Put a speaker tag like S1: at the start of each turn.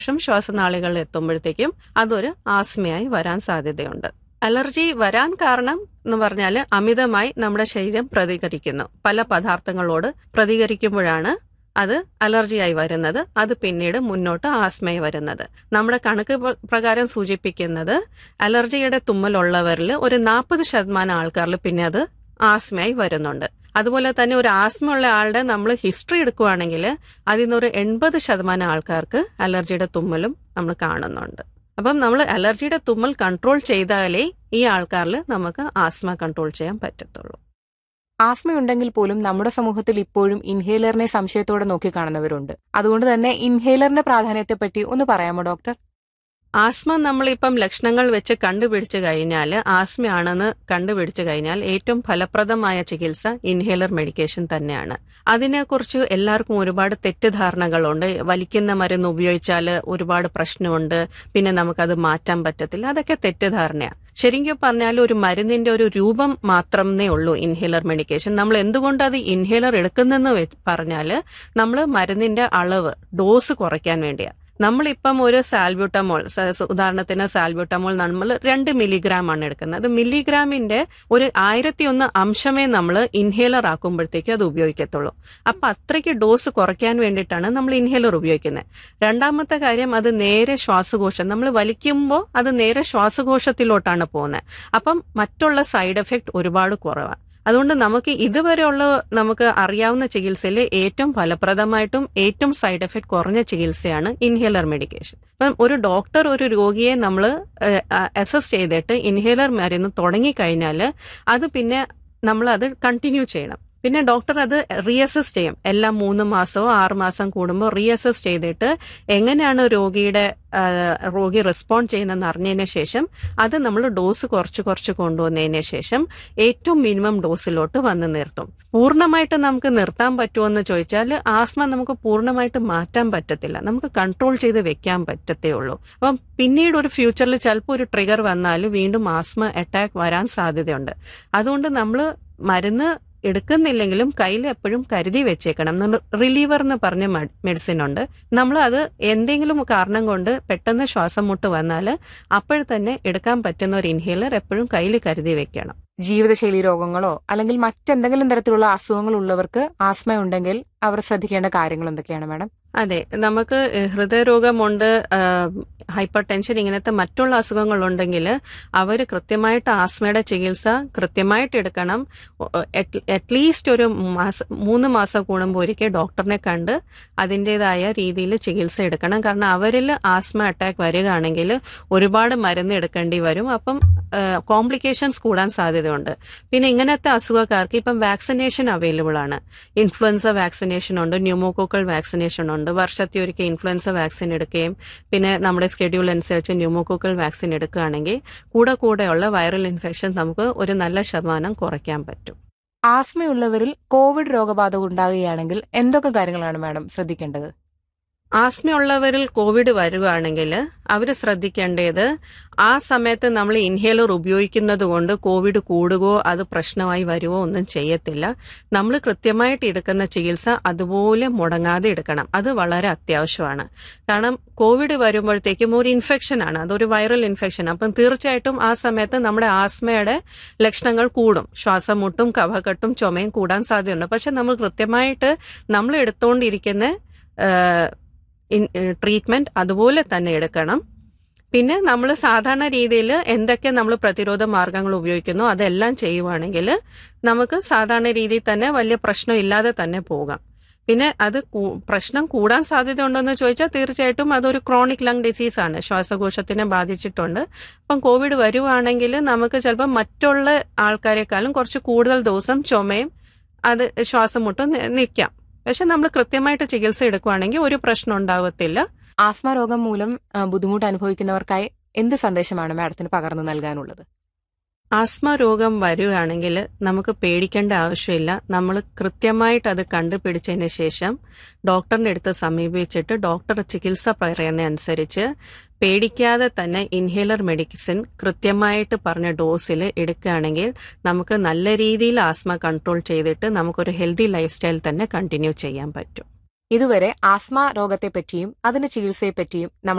S1: ശേഷം ശ്വാസനാളികളിൽ എത്തുമ്പോഴത്തേക്കും അതൊരു ആസ്മയായി വരാൻ സാധ്യതയുണ്ട് അലർജി വരാൻ കാരണം എന്ന് പറഞ്ഞാൽ അമിതമായി നമ്മുടെ ശരീരം പ്രതികരിക്കുന്നു പല പദാർത്ഥങ്ങളോട് പ്രതികരിക്കുമ്പോഴാണ് അത് അലർജിയായി വരുന്നത് അത് പിന്നീട് മുന്നോട്ട് ആസ്മയായി വരുന്നത് നമ്മുടെ കണക്ക് പ്ര- പ്രകാരം സൂചിപ്പിക്കുന്നത് അലർജിയുടെ തുമ്മലുള്ളവരിൽ ഒരു നാൽപ്പത് ശതമാനം ആൾക്കാരിൽ പിന്നെ അത് ആസ്മയായി വരുന്നുണ്ട് അതുപോലെ തന്നെ ഒരു ആസ്മ ഉള്ള ആളുടെ നമ്മൾ ഹിസ്റ്ററി എടുക്കുവാണെങ്കിൽ അതിൽ നിന്നൊരു എൺപത് ശതമാനം ആൾക്കാർക്ക് അലർജിയുടെ തുമ്മലും നമ്മൾ കാണുന്നുണ്ട് അപ്പം നമ്മൾ അലർജിയുടെ തുമ്മൽ കൺട്രോൾ ചെയ്താലേ ഈ ആൾക്കാരിൽ നമുക്ക് ആസ്മ കൺട്രോൾ ചെയ്യാൻ പറ്റത്തുള്ളൂ
S2: ആസ്മയുണ്ടെങ്കിൽ പോലും നമ്മുടെ സമൂഹത്തിൽ ഇപ്പോഴും ഇൻഹേലറിനെ സംശയത്തോടെ നോക്കിക്കാണുന്നവരുണ്ട് അതുകൊണ്ട് തന്നെ ഇൻഹേലറിന്റെ പ്രാധാന്യത്തെപ്പറ്റി ഒന്ന് പറയാമോ ഡോക്ടർ
S1: ആസ്മ നമ്മളിപ്പം ലക്ഷണങ്ങൾ വെച്ച് കണ്ടുപിടിച്ചു കഴിഞ്ഞാൽ ആസ്മയാണെന്ന് കണ്ടുപിടിച്ചു കഴിഞ്ഞാൽ ഏറ്റവും ഫലപ്രദമായ ചികിത്സ ഇൻഹേലർ മെഡിക്കേഷൻ തന്നെയാണ് അതിനെക്കുറിച്ച് എല്ലാവർക്കും ഒരുപാട് തെറ്റിദ്ധാരണകളുണ്ട് വലിക്കുന്ന മരുന്ന് ഉപയോഗിച്ചാൽ ഒരുപാട് പ്രശ്നമുണ്ട് പിന്നെ നമുക്കത് മാറ്റാൻ പറ്റത്തില്ല അതൊക്കെ തെറ്റിദ്ധാരണയാണ് ശരിക്കും പറഞ്ഞാൽ ഒരു മരുന്നിന്റെ ഒരു രൂപം മാത്രമേ ഉള്ളൂ ഇൻഹേലർ മെഡിക്കേഷൻ നമ്മൾ എന്തുകൊണ്ട് അത് ഇൻഹേലർ എടുക്കുന്നെന്ന് പറഞ്ഞാൽ നമ്മൾ മരുന്നിന്റെ അളവ് ഡോസ് കുറയ്ക്കാൻ വേണ്ടിയാണ് നമ്മളിപ്പം ഒരു സാൽബ്യൂട്ടമോൾ സ- ഉദാഹരണത്തിന് സാൽബ്യൂട്ടമോൾ നമ്മൾ രണ്ട് മില്ലിഗ്രാം ആണ് എടുക്കുന്നത് അത് മില്ലിഗ്രാമിന്റെ ഒരു ആയിരത്തി ഒന്ന് അംശമേ നമ്മൾ ഇൻഹേലർ ആക്കുമ്പോഴത്തേക്ക് അത് ഉപയോഗിക്കത്തുള്ളൂ അപ്പൊ അത്രയ്ക്ക് ഡോസ് കുറയ്ക്കാൻ വേണ്ടിയിട്ടാണ് നമ്മൾ ഇൻഹേലർ ഉപയോഗിക്കുന്നത് രണ്ടാമത്തെ കാര്യം അത് നേരെ ശ്വാസകോശം നമ്മൾ വലിക്കുമ്പോൾ അത് നേരെ ശ്വാസകോശത്തിലോട്ടാണ് പോകുന്നത് അപ്പം മറ്റുള്ള സൈഡ് എഫക്ട് ഒരുപാട് കുറവാണ് അതുകൊണ്ട് നമുക്ക് ഇതുവരെയുള്ള നമുക്ക് അറിയാവുന്ന ചികിത്സയിൽ ഏറ്റവും ഫലപ്രദമായിട്ടും ഏറ്റവും സൈഡ് എഫക്ട് കുറഞ്ഞ ചികിത്സയാണ് ഇൻഹേലർ മെഡിക്കേഷൻ അപ്പം ഒരു ഡോക്ടർ ഒരു രോഗിയെ നമ്മൾ അസസ് ചെയ്തിട്ട് ഇൻഹേലർ മരുന്ന് തുടങ്ങിക്കഴിഞ്ഞാൽ അത് പിന്നെ നമ്മൾ അത് കണ്ടിന്യൂ ചെയ്യണം പിന്നെ ഡോക്ടർ അത് റീഅസസ് ചെയ്യും എല്ലാ മൂന്ന് മാസമോ ആറ് മാസം കൂടുമ്പോൾ റീഅസസ് ചെയ്തിട്ട് എങ്ങനെയാണ് രോഗിയുടെ ആ, രോഗി റെസ്പോണ്ട് ചെയ്യുന്നതെന്ന് അറിഞ്ഞതിന് ശേഷം അത് നമ്മൾ ഡോസ് കുറച്ച് കുറച്ച് കൊണ്ടുവന്നതിന് ശേഷം ഏറ്റവും മിനിമം ഡോസിലോട്ട് വന്ന് നിർത്തും പൂർണ്ണമായിട്ട് നമുക്ക് നിർത്താൻ പറ്റുമോ എന്ന് ചോദിച്ചാൽ ആസ്മ നമുക്ക് പൂർണ്ണമായിട്ട് മാറ്റാൻ പറ്റത്തില്ല നമുക്ക് കൺട്രോൾ ചെയ്ത് വെക്കാൻ പറ്റത്തേ ഉള്ളൂ അപ്പം പിന്നീട് ഒരു ഫ്യൂച്ചറിൽ ചിലപ്പോൾ ഒരു ട്രിഗർ വന്നാൽ വീണ്ടും ആസ്മ അറ്റാക്ക് വരാൻ സാധ്യതയുണ്ട് അതുകൊണ്ട് നമ്മൾ മരുന്ന് എടുക്കുന്നില്ലെങ്കിലും കയ്യിൽ എപ്പോഴും കരുതി വെച്ചേക്കണം റിലീവർ എന്ന് പറഞ്ഞ മെഡിസിൻ ഉണ്ട് നമ്മൾ അത് എന്തെങ്കിലും കാരണം കൊണ്ട് പെട്ടെന്ന് ശ്വാസം മുട്ട് വന്നാൽ അപ്പോൾ തന്നെ എടുക്കാൻ പറ്റുന്ന ഒരു ഇൻഹേലർ എപ്പോഴും കയ്യിൽ കരുതി വെക്കണം
S2: ജീവിതശൈലി രോഗങ്ങളോ അല്ലെങ്കിൽ മറ്റെന്തെങ്കിലും തരത്തിലുള്ള അസുഖങ്ങൾ ഉള്ളവർക്ക് ആസ്മ ഉണ്ടെങ്കിൽ അവർ ശ്രദ്ധിക്കേണ്ട കാര്യങ്ങൾ എന്തൊക്കെയാണ് മാഡം
S1: അതെ നമുക്ക് ഹൃദയരോഗമുണ്ട് ഹൈപ്പർ ടെൻഷൻ ഇങ്ങനത്തെ മറ്റുള്ള അസുഖങ്ങളുണ്ടെങ്കിൽ അവർ കൃത്യമായിട്ട് ആസ്മയുടെ ചികിത്സ കൃത്യമായിട്ട് എടുക്കണം അറ്റ്ലീസ്റ്റ് ഒരു മാസം മൂന്ന് മാസം കൂടുമ്പോൾ ഒരിക്കൽ ഡോക്ടറിനെ കണ്ട് അതിൻ്റെതായ രീതിയിൽ ചികിത്സ എടുക്കണം കാരണം അവരിൽ ആസ്മ അറ്റാക്ക് വരികയാണെങ്കിൽ ഒരുപാട് മരുന്ന് എടുക്കേണ്ടി വരും അപ്പം കോംപ്ലിക്കേഷൻസ് കൂടാൻ സാധ്യതയുണ്ട് പിന്നെ ഇങ്ങനത്തെ അസുഖക്കാർക്ക് ഇപ്പം വാക്സിനേഷൻ അവൈലബിൾ ആണ് ഇൻഫ്ലുവൻസ വാക്സിനേഷൻ ഉണ്ട് ന്യൂമോകോക്കൽ വാക്സിനേഷൻ ഉണ്ട് വർഷത്തിൽ ഒരിക്കൽ ഇൻഫ്ലുവൻസ വാക്സിൻ എടുക്കുകയും പിന്നെ നമ്മുടെ സ്കെഡ്യൂൾ അനുസരിച്ച് ന്യൂമോകോക്കൽ വാക്സിൻ എടുക്കുകയാണെങ്കിൽ കൂടെ കൂടെയുള്ള വൈറൽ ഇൻഫെക്ഷൻ നമുക്ക് ഒരു നല്ല ശതമാനം കുറയ്ക്കാൻ പറ്റും
S2: ആസ്മയുള്ളവരിൽ കോവിഡ് രോഗബാധ ഉണ്ടാകുകയാണെങ്കിൽ എന്തൊക്കെ കാര്യങ്ങളാണ് മാഡം ശ്രദ്ധിക്കേണ്ടത്
S1: ആസ്മയുള്ളവരിൽ കോവിഡ് വരുവാണെങ്കിൽ അവർ ശ്രദ്ധിക്കേണ്ടത് ആ സമയത്ത് നമ്മൾ ഇൻഹേലർ ഉപയോഗിക്കുന്നത് കൊണ്ട് കോവിഡ് കൂടുകയോ അത് പ്രശ്നമായി വരുവോ ഒന്നും ചെയ്യത്തില്ല നമ്മൾ കൃത്യമായിട്ട് എടുക്കുന്ന ചികിത്സ അതുപോലെ മുടങ്ങാതെ എടുക്കണം അത് വളരെ അത്യാവശ്യമാണ് കാരണം കോവിഡ് വരുമ്പോഴത്തേക്കും ഒരു ഇൻഫെക്ഷൻ ആണ് അതൊരു വൈറൽ ഇൻഫെക്ഷൻ അപ്പം തീർച്ചയായിട്ടും ആ സമയത്ത് നമ്മുടെ ആസ്മയുടെ ലക്ഷണങ്ങൾ കൂടും ശ്വാസം മുട്ടും കഫക്കെട്ടും ചുമയും കൂടാൻ സാധ്യതയുണ്ട് പക്ഷെ നമ്മൾ കൃത്യമായിട്ട് നമ്മൾ എടുത്തുകൊണ്ടിരിക്കുന്ന ട്രീറ്റ്മെന്റ് അതുപോലെ തന്നെ എടുക്കണം പിന്നെ നമ്മൾ സാധാരണ രീതിയിൽ എന്തൊക്കെ നമ്മൾ പ്രതിരോധ മാർഗങ്ങൾ ഉപയോഗിക്കുന്നോ അതെല്ലാം ചെയ്യുവാണെങ്കിൽ നമുക്ക് സാധാരണ രീതിയിൽ തന്നെ വലിയ പ്രശ്നം ഇല്ലാതെ തന്നെ പോകാം പിന്നെ അത് കൂ- പ്രശ്നം കൂടാൻ സാധ്യതയുണ്ടോന്ന് ചോദിച്ചാൽ തീർച്ചയായിട്ടും അതൊരു ക്രോണിക് ലങ് ഡിസീസ് ആണ് ശ്വാസകോശത്തിനെ ബാധിച്ചിട്ടുണ്ട് അപ്പം കോവിഡ് വരുവാണെങ്കിൽ നമുക്ക് ചിലപ്പോൾ മറ്റുള്ള ആൾക്കാരെക്കാളും കുറച്ച് കൂടുതൽ ദിവസം ചുമയും അത് ശ്വാസം മുട്ടും നി- നിൽക്കാം പക്ഷെ നമ്മൾ കൃത്യമായിട്ട് ചികിത്സ എടുക്കുവാണെങ്കിൽ ഒരു പ്രശ്നം ഉണ്ടാവത്തില്ല
S2: ആസ്മ രോഗം മൂലം ആ, ബുദ്ധിമുട്ട് അനുഭവിക്കുന്നവർക്കായി എന്ത് സന്ദേശമാണ് മാഡത്തിന് പകർന്നു നൽകാനുള്ളത്
S1: ആസ്മ രോഗം വരികയാണെങ്കിൽ നമുക്ക് പേടിക്കേണ്ട ആവശ്യമില്ല നമ്മൾ കൃത്യമായിട്ട് അത് കണ്ടുപിടിച്ചതിന് ശേഷം ഡോക്ടറിന്റെ അടുത്ത് സമീപിച്ചിട്ട് ഡോക്ടർ ചികിത്സ പറയുന്ന അനുസരിച്ച് പേടിക്കാതെ തന്നെ ഇൻഹേലർ മെഡിസിൻ കൃത്യമായിട്ട് പറഞ്ഞ ഡോസിൽ എടുക്കുകയാണെങ്കിൽ നമുക്ക് നല്ല രീതിയിൽ ആസ്മ കൺട്രോൾ ചെയ്തിട്ട് നമുക്കൊരു ഹെൽത്തി ലൈഫ് സ്റ്റൈൽ തന്നെ കണ്ടിന്യൂ ചെയ്യാൻ പറ്റും
S2: ഇതുവരെ ആസ്മ രോഗത്തെപ്പറ്റിയും അതിന്റെ ചികിത്സയെപ്പറ്റിയും നമ്മൾ